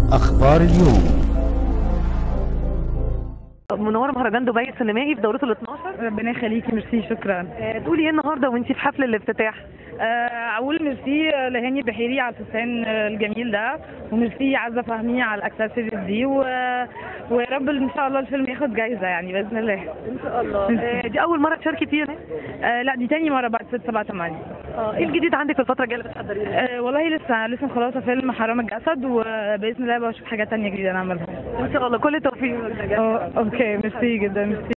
أخبار اليوم منوره مهرجان دبي السينمائي في دورته ال 12 ربنا يخليكي ميرسي شكرا آه، تقولي ايه النهارده وانتي في حفل الافتتاح آه، اقول ميرسي لهاني بحيري على الفستان الجميل ده وميرسي عزه فهمي على الاكسسوارز دي و... ويا رب ان شاء الله الفيلم ياخد جايزه يعني باذن الله ان شاء الله آه، دي اول مره تشاركي فيها آه لا دي تاني مره بعد ست سبعة ثمانية اه ايه الجديد عندك في الفتره الجايه اللي بتحضري لها؟ آه والله لسه لسه مخلصه فيلم حرام الجسد وباذن الله بشوف حاجات تانية جديده نعملها ان شاء الله كل التوفيق آه، اوكي ميرسي جدا ميرسي